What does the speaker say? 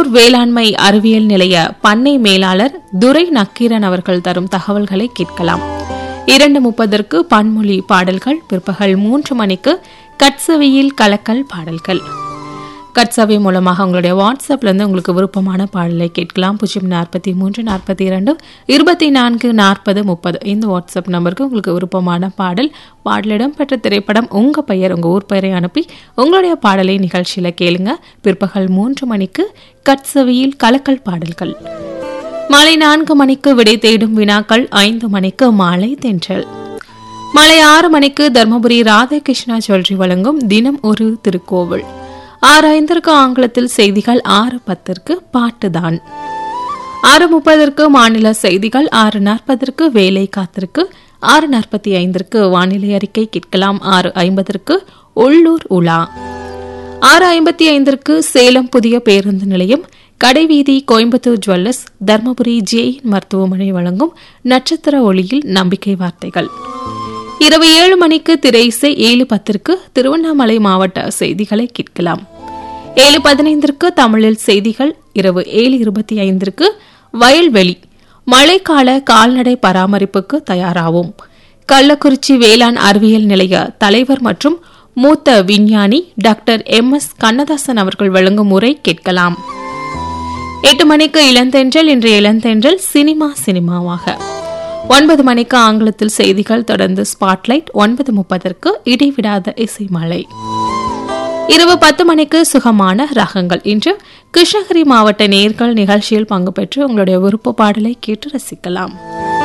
உள்ளூர் வேளாண்மை அறிவியல் நிலைய பண்ணை மேலாளர் துரை நக்கீரன் அவர்கள் தரும் தகவல்களை கேட்கலாம் இரண்டு முப்பதற்கு பன்மொழி பாடல்கள் பிற்பகல் மூன்று மணிக்கு கட்சவியில் கலக்கல் பாடல்கள் கட்சவை மூலமாக உங்களுடைய வாட்ஸ்அப்ல இருந்து உங்களுக்கு விருப்பமான பாடலை கேட்கலாம் பூஜ்ஜியம் நாற்பத்தி மூன்று நாற்பத்தி இரண்டு இருபத்தி நான்கு நாற்பது முப்பது இந்த வாட்ஸ்அப் நம்பருக்கு உங்களுக்கு விருப்பமான பாடல் பாடலிடம் பெற்ற திரைப்படம் உங்க பெயர் உங்க ஊர் பெயரை அனுப்பி உங்களுடைய பாடலை நிகழ்ச்சியில கேளுங்க பிற்பகல் மூன்று மணிக்கு கட்சவியில் கலக்கல் பாடல்கள் மாலை நான்கு மணிக்கு விடை தேடும் வினாக்கள் ஐந்து மணிக்கு மாலை தென்றல் மாலை ஆறு மணிக்கு தர்மபுரி ராதாகிருஷ்ணா ஜுவல்லரி வழங்கும் தினம் ஒரு திருக்கோவில் ஆறு ஐந்திற்கு ஆங்கிலத்தில் செய்திகள் ஆறு பத்திற்கு பாட்டுதான் ஆறு முப்பதற்கு மாநில செய்திகள் ஆறு நாற்பதற்கு வேலை காத்திருக்கு ஆறு நாற்பத்தி ஐந்திற்கு வானிலை அறிக்கை கேட்கலாம் ஆறு ஐம்பதற்கு உள்ளூர் உலா ஆறு ஐம்பத்தி ஐந்திற்கு சேலம் புதிய பேருந்து நிலையம் கடைவீதி கோயம்புத்தூர் ஜுவல்லர்ஸ் தர்மபுரி ஜேயின் மருத்துவமனை வழங்கும் நட்சத்திர ஒளியில் நம்பிக்கை வார்த்தைகள் இரவு ஏழு மணிக்கு திரை இசை ஏழு பத்திற்கு திருவண்ணாமலை மாவட்ட செய்திகளை கேட்கலாம் ஏழு பதினைந்திற்கு தமிழில் செய்திகள் இரவு ஏழு இருபத்தி ஐந்திற்கு வயல்வெளி மழைக்கால கால்நடை பராமரிப்புக்கு தயாராகும் கள்ளக்குறிச்சி வேளாண் அறிவியல் நிலைய தலைவர் மற்றும் மூத்த விஞ்ஞானி டாக்டர் எம் எஸ் கண்ணதாசன் அவர்கள் வழங்கும் உரை கேட்கலாம் எட்டு மணிக்கு இளந்தென்றல் இன்றைய இளந்தென்றல் சினிமா சினிமாவாக ஒன்பது மணிக்கு ஆங்கிலத்தில் செய்திகள் தொடர்ந்து ஸ்பாட்லைட் ஒன்பது முப்பதற்கு இடைவிடாத இசைமலை இரவு பத்து மணிக்கு சுகமான ரகங்கள் இன்று கிருஷ்ணகிரி மாவட்ட நேர்கள் நிகழ்ச்சியில் பங்கு பெற்று உங்களுடைய விருப்ப பாடலை கேட்டு ரசிக்கலாம்